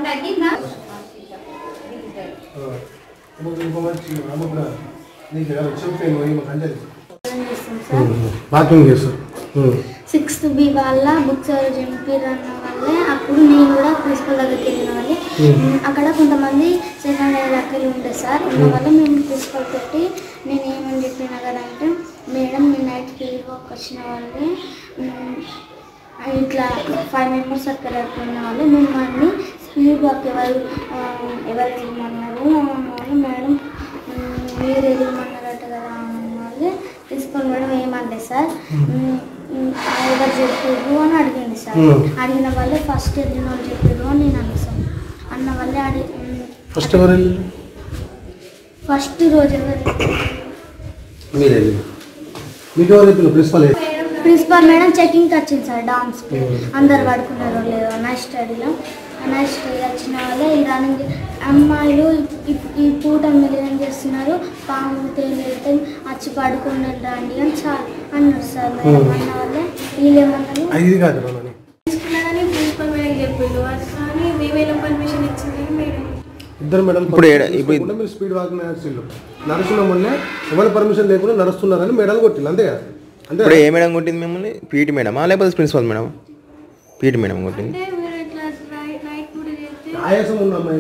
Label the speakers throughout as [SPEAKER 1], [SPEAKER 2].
[SPEAKER 1] తగ్గిందా
[SPEAKER 2] నీకు చెప్పాను ఏమో అంజలి
[SPEAKER 3] చేస్తాం సార్
[SPEAKER 2] వాకింగ్ చేస్తారు
[SPEAKER 3] సిక్స్త్ బి వాళ్ళ బుక్స్ చింపిరన్న వల్లే అప్పుడు నేను కూడా ప్రిన్సిపల్ దగ్గరికి వెళ్ళిన వాళ్ళే అక్కడ కొంతమంది సెకండ్ ఇయర్ అక్కలు ఉంటాయి సార్ ఉన్న వల్ల మేము ప్రిన్సిపల్ తోటి నేను ఏమని చెప్పిన కదా అంటే మేడం మీ నైట్ ఫీల్డ్ వర్క్ వచ్చిన వాళ్ళే మ్, ఇట్లా ఫైవ్ మెంబర్స్ అక్కడ ఉన్న వాళ్ళు మిమ్మల్ని స్పీడ్ వర్క్ ఎవరు ఆ, ఎవరు వెళ్ళమన్నారు అన్న వాళ్ళు మేడం మ్, మీరు వెళ్ళమన్నారట కదా అన్న వాళ్ళు ప్రిన్సిపల్ మేడం ఏమనలేదు సార్ మ్, మ్, ఎవరు చెప్పారు అని అడిగింది సార్
[SPEAKER 2] మ్.
[SPEAKER 3] అడిగిన వాళ్ళే ఫస్ట్ వెళ్ళిన వాళ్ళు చెప్పారు అని నేను అన్నా సార్ అన్న వాళ్ళే అడి మ్,
[SPEAKER 2] ఫస్ట్ ఎవరు వెళ్ళి
[SPEAKER 3] ఫస్ట్ రోజు ఎవరు
[SPEAKER 2] మీరు వెళ్ళి మీకు ఎవరు చెప్పిన ప్రిన్సిపల్
[SPEAKER 3] ప్రిన్సిపల్ మేడం చెకింగ్కి వచ్చింది సార్ డాన్స్ అందరు పడుకున్నారు లేదో నైట్ స్టడీలో నైట్ స్టడీ వచ్చిన వాళ్ళే ఈ రన్నింగ్ అమ్మాయిలు ఈ- ఈ పూట మీరు ఏం చేస్తున్నారు పాము తేలితే వచ్చి పడుకుని రండి అని చా అన్నారు సార్ మేడం అన్న వాళ్ళే వీళ్ళు ఏమన్నారు
[SPEAKER 2] ఇది కాదు మనని
[SPEAKER 4] తీసుకున్నారని ప్రిన్సిపల్ మేడం చెప్పిండు అది కానీ మేమేలా పర్మిషన్ ఇచ్చింది మేడం
[SPEAKER 2] ఇద్దరు మేడం
[SPEAKER 5] ఇప్పుడు ఏడ- ఇప్పుడు-
[SPEAKER 2] తీసుకోకుండా మీరు స్పీడ్ వాకింగ్ నడిచిల్లు నడుస్తున్న మొన్నే ఎవరి పర్మిషన్ లేకుండా నడుస్తున్నారని మేడం కొట్టిల్లు అంతే కదా అంతే
[SPEAKER 5] ఇప్పుడు ఏ మేడం కొట్టింది మిమ్మల్ని పీటీ మేడమా లేకపోతే ప్రిన్సిపల్ మేడం పీటీ మేడం కొట్టింది
[SPEAKER 4] అంటే మీరు ఇట్లా నైట్ నైట్ కూడా చేస్తే
[SPEAKER 2] ఆయాసం ఉన్న అమ్మాయి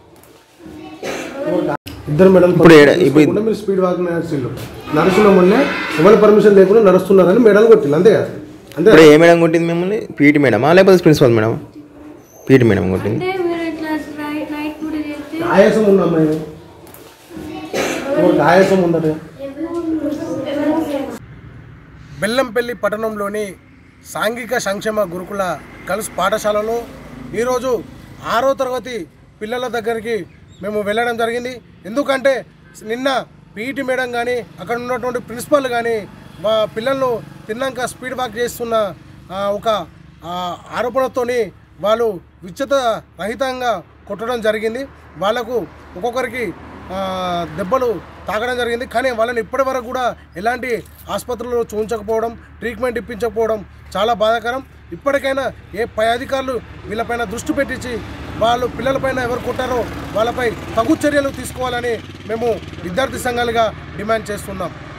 [SPEAKER 2] ఇద్దరు మేడం
[SPEAKER 5] ఇప్పుడు ఏడ- ఇప్పుడు-
[SPEAKER 2] తీసుకోకుండా మీరు స్పీడ్ వాకింగ్ నడిచిల్లు నడుస్తున్న మొన్నే ఎవరి పర్మిషన్ లేకుండా నడుస్తున్నారని మేడం కొట్టిల్లు అంతే కదా అంతే
[SPEAKER 5] ఇప్పుడు ఏ మేడం కొట్టింది మిమ్మల్ని పీటీ మేడమా లేకపోతే ప్రిన్సిపల్ మేడం పీటీ మేడం కొట్టింది
[SPEAKER 4] అంటే మీరు ఇట్లా నైట్ నైట్ కూడా చేస్తే
[SPEAKER 2] ఆయాసం ఉన్న అమ్మాయి ఆయాసం ఉందట బెల్లంపల్లి పట్టణంలోని సాంఘిక సంక్షేమ గురుకుల గర్ల్స్ పాఠశాలలో ఈరోజు ఆరో తరగతి పిల్లల దగ్గరికి మేము వెళ్ళడం జరిగింది ఎందుకంటే నిన్న పీఈటీ మేడం కానీ అక్కడ ఉన్నటువంటి ప్రిన్సిపల్ కానీ మా పిల్లలను తిన్నాక స్పీడ్ వాక్ చేస్తున్న ఆ, ఒక ఆ, ఆరోపణతోని వాళ్ళు విచ్చత రహితంగా కొట్టడం జరిగింది వాళ్ళకు ఒక్కొక్కరికి ఆ, దెబ్బలు తాగడం జరిగింది కానీ వాళ్ళని ఇప్పటి వరకు కూడా ఎలాంటి ఆసుపత్రుల్లో చూపించకపోవడం ట్రీట్మెంట్ ఇప్పించకపోవడం చాలా బాధాకరం ఇప్పటికైనా ఏ పై అధికారులు వీళ్ళపైన దృష్టి పెట్టించి వాళ్ళు పిల్లలపైన ఎవరు కొట్టారో వాళ్ళపై తగు చర్యలు తీసుకోవాలని మేము విద్యార్థి సంఘాలుగా డిమాండ్ చేస్తున్నాం